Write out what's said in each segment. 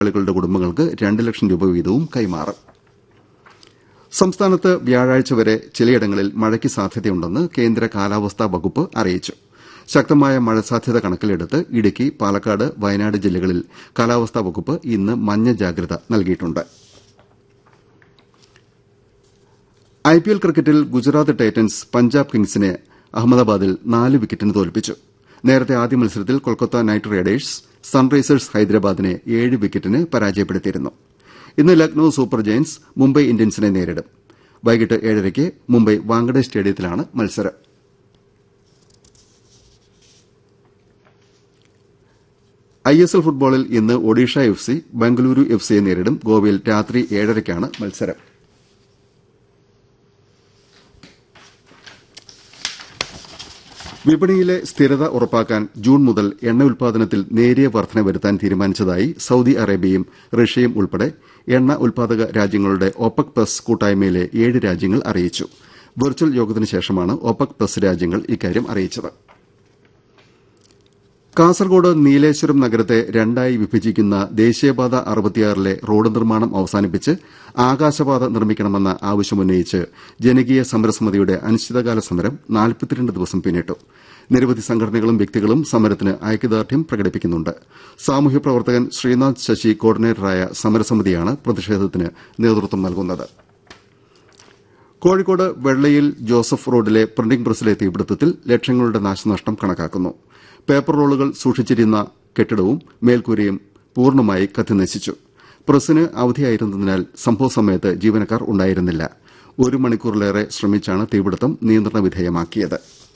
തൊഴിലാളികളുടെ കുടുംബങ്ങൾക്ക് രണ്ട് ലക്ഷം രൂപ വീതവും കൈമാറും സംസ്ഥാനത്ത് വ്യാഴാഴ്ച വരെ ചിലയിടങ്ങളിൽ മഴയ്ക്ക് സാധ്യതയുണ്ടെന്ന് കേന്ദ്ര കാലാവസ്ഥാ വകുപ്പ് അറിയിച്ചു ശക്തമായ മഴ സാധ്യത കണക്കിലെടുത്ത് ഇടുക്കി പാലക്കാട് വയനാട് ജില്ലകളിൽ കാലാവസ്ഥാ വകുപ്പ് ഇന്ന് മഞ്ഞ ജാഗ്രത നൽകിയിട്ടുണ്ട് ഐപിഎൽ ക്രിക്കറ്റിൽ ഗുജറാത്ത് ടൈറ്റൻസ് പഞ്ചാബ് കിങ്സിനെ അഹമ്മദാബാദിൽ നാല് വിക്കറ്റിന് തോൽപ്പിച്ചു നേരത്തെ ആദ്യ മത്സരത്തിൽ കൊൽക്കത്ത നൈറ്റ് റൈഡേഴ്സ് സൺറൈസേഴ്സ് ഹൈദരാബാദിനെ ഏഴ് വിക്കറ്റിന് പരാജയപ്പെടുത്തിയിരുന്നു ഇന്ന് ലക്നൌ സൂപ്പർ ജയന്റ്സ് മുംബൈ ഇന്ത്യൻസിനെ നേരിടും വൈകിട്ട് ഏഴരയ്ക്ക് മുംബൈ വാങ്കഡെ സ്റ്റേഡിയത്തിലാണ് മത്സരം ഐ എസ് എൽ ഫുട്ബോളിൽ ഇന്ന് Odisha F C Bengaluru F സിയെ നേരിടും ഗോവയിൽ രാത്രി ഏഴരയ്ക്കാണ് മത്സരം വിപണിയിലെ സ്ഥിരത ഉറപ്പാക്കാൻ ജൂൺ മുതൽ എണ്ണ ഉൽപാദനത്തിൽ നേരിയ വർധന വരുത്താൻ തീരുമാനിച്ചതായി സൌദി അറേബ്യയും റഷ്യയും ഉൾപ്പെടെ എണ്ണ ഉൽപാദക രാജ്യങ്ങളുടെ ഒപെക് പ്ലസ് കൂട്ടായ്മയിലെ ഏഴ് രാജ്യങ്ങൾ അറിയിച്ചു വെർച്വൽ യോഗത്തിന് ശേഷമാണ് ഒപെക് പ്ലസ് രാജ്യങ്ങൾ ഇക്കാര്യം അറിയിച്ചത് കാസർകോട് നീലേശ്വരം നഗരത്തെ രണ്ടായി വിഭജിക്കുന്ന ദേശീയപാത അറുപത്തിയാറിലെ റോഡ് നിർമ്മാണം അവസാനിപ്പിച്ച് ആകാശപാത നിർമ്മിക്കണമെന്ന ആവശ്യമുന്നയിച്ച് ജനകീയ സമരസമിതിയുടെ അനിശ്ചിതകാല സമരം നാൽപ്പത്തിരണ്ട് ദിവസം പിന്നിട്ടു നിരവധി സംഘടനകളും വ്യക്തികളും സമരത്തിന് ഐക്യദാർഢ്യം പ്രകടിപ്പിക്കുന്നുണ്ട് സാമൂഹ്യ പ്രവർത്തകൻ ശ്രീനാഥ് ശശി കോർഡിനേറ്ററായ സമരസമിതിയാണ് പ്രതിഷേധത്തിന് നേതൃത്വം നൽകുന്നത് കോഴിക്കോട് വെള്ളയിൽ ജോസഫ് റോഡിലെ പ്രിന്റിംഗ് പ്രസിലെ തീപിടുത്തത്തിൽ ലക്ഷങ്ങളുടെ നാശനഷ്ടം കണക്കാക്കുന്നു പേപ്പർ റോളുകൾ സൂക്ഷിച്ചിരുന്ന കെട്ടിടവും മേൽക്കൂരയും പൂർണ്ണമായി കത്തിനശിച്ചു പ്രസിന് അവധിയായിരുന്നതിനാൽ സംഭവസമയത്ത് ജീവനക്കാർ ഉണ്ടായിരുന്നില്ല ഒരു മണിക്കൂറിലേറെ ശ്രമിച്ചാണ് തീപിടുത്തം നിയന്ത്രണ വിധേയമാക്കിയത്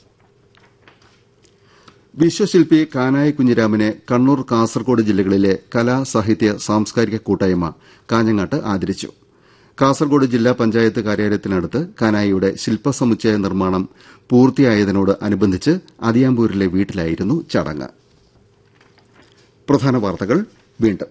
വിശ്വശില്പി കാനായി കുഞ്ഞിരാമനെ കണ്ണൂർ കാസർകോട് ജില്ലകളിലെ കലാ സാഹിത്യ സാംസ്കാരിക കൂട്ടായ്മ കാഞ്ഞങ്ങാട്ട് ആദരിച്ചു കാസർകോട് ജില്ലാ പഞ്ചായത്ത് കാര്യാലയത്തിനടുത്ത് കാനായിയുടെ ശില്പസമുച്ചയ നിർമ്മാണം പൂർത്തിയായതിനോട് അനുബന്ധിച്ച് അതിയാമ്പൂരിലെ വീട്ടിലായിരുന്നു ചടങ്ങ് പ്രധാന വാർത്തകൾ വീണ്ടും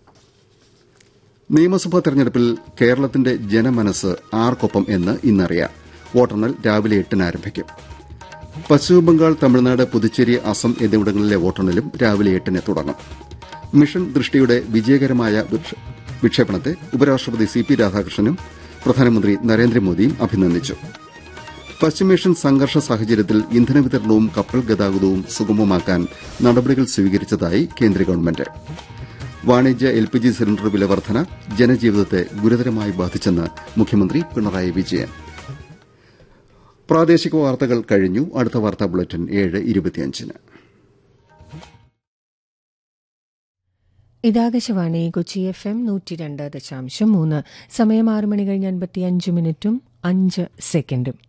നിയമസഭാ തെരഞ്ഞെടുപ്പിൽ കേരളത്തിന്റെ ജനമനസ് ആർക്കൊപ്പം എന്ന് ഇന്നറിയാം വോട്ടെണ്ണൽ രാവിലെ എട്ടിന് ആരംഭിക്കും പശ്ചിമബംഗാൾ തമിഴ്നാട് പുതുച്ചേരി അസം എന്നിവിടങ്ങളിലെ വോട്ടെണ്ണലും രാവിലെ എട്ടിന് തുടങ്ങും മിഷൻ ദൃഷ്ടിയുടെ വിജയകരമായ വിക്ഷേപണത്തെ ഉപരാഷ്ട്രപതി സി പി രാധാകൃഷ്ണനും പ്രധാനമന്ത്രി നരേന്ദ്രമോദിയും അഭിനന്ദിച്ചു പശ്ചിമേഷ്യൻ സംഘർഷ സാഹചര്യത്തിൽ ഇന്ധന വിതരണവും കപ്പൽ ഗതാഗതവും സുഗമമാക്കാൻ നടപടികൾ സ്വീകരിച്ചതായി കേന്ദ്ര ഗവൺമെന്റ് വാണിജ്യ എൽ പി ജി സിലിണ്ടർ വില വർധന ജനജീവിതത്തെ ഗുരുതരമായി ബാധിച്ചെന്ന് മുഖ്യമന്ത്രി പിണറായി വിജയൻ പ്രാദേശിക വാർത്തകൾ കഴിഞ്ഞു അടുത്ത വാർത്താ ബുള്ളറ്റിൻ ഏഴ് ഇരുപത്തിയഞ്ചിന് ഇതാകാശവാണി കൊച്ചി എഫ് എം നൂറ്റി രണ്ട് ദശാംശം മൂന്ന് സമയം ആറ് മണി കഴിഞ്ഞ് അൻപത്തി അഞ്ച് മിനിറ്റും അഞ്ച് സെക്കൻഡും